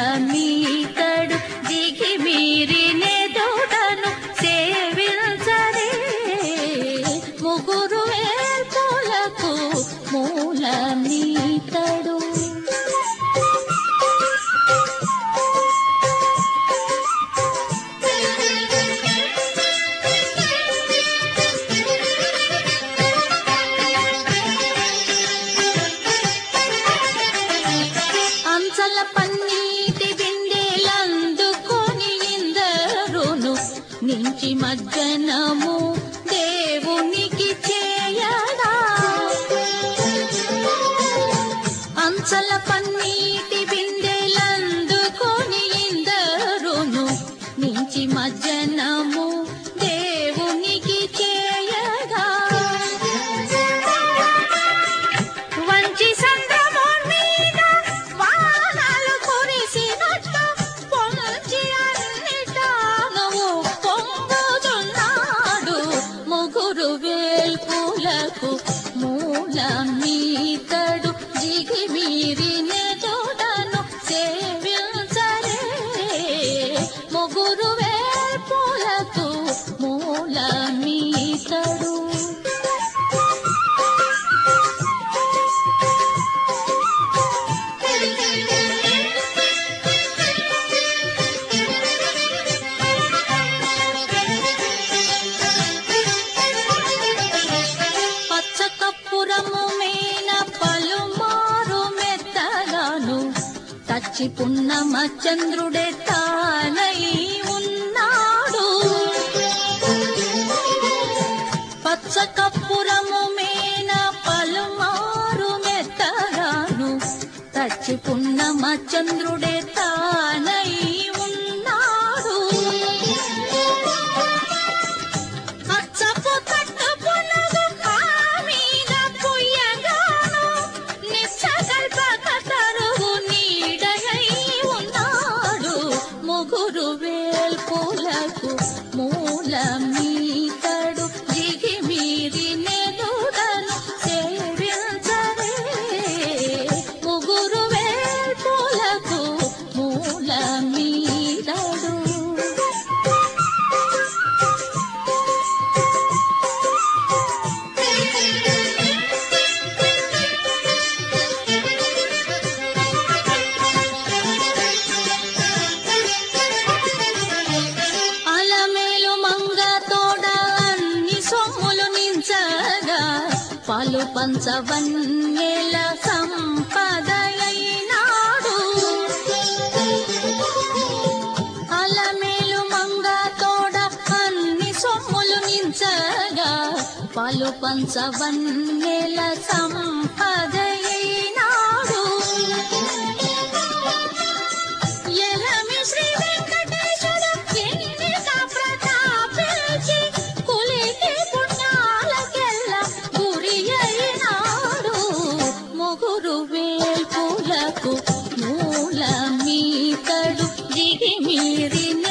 మీతడు దిగి మీరి నెదుడను సేవించరే ముగురు వేల్పులకు మూల మీతడు అంచల పన్నీటి బిందెలందుకొని ఇందరును నించి మజ్జనము దేవునికి చేయడా అంచల పన్నీటి బిందెలందుకొని ఇందరును నించి మజ్జనము దేవునికి చేయగా వంచి సంద్రము మీద వానలు కురిసినట్టు పొంచి అన్నిటాను పొంగుతున్నాడు ముగురు వేల్పులకు మూల మీతడు జిగి మీరి నెదుడను సేవించరే ముగురు వేల్పులకు మూల మీతడు పచ్చ కప్పురము మేన పలుమారు మెత్తగాను తచ్చి పున్నమ చంద్రుడే తానై ఉన్నాడు పచ్చ కప్పురము మేన పలుమారు మెత్తగాను తచ్చి పున్నమ చంద్రుడే తానై ఉన్నాడు అచ్చపు తట్టు పునగు ఆమీద పుయ్యగాను నిత్యకల్పక తరువు నీడనై ఉన్నాడు ముగురు వేల్పులకు మూల మీతడు దిగి మీరి నెదుడను సేవించరే ముగురు వేల్పులకు మూల మీతడు అలమేలు మంగ తోడ అన్ని సొమ్ములు నించగా పాలు పంచవన్నేల సంపదలైనాడు అలమేలు మంగ తోడ అన్ని సొమ్ములు నించగా పాలు పంచవన్నేల సంపదలైనాడు ఎలమి శ్రీ వెంకటేశ్వర ఎన్నిక ప్రతాపించి కులికి పుణ్యాలకెల్ల గురి అయినాడు ముగురు వేల్పులకు మూల మీతడు దిగి మీరిన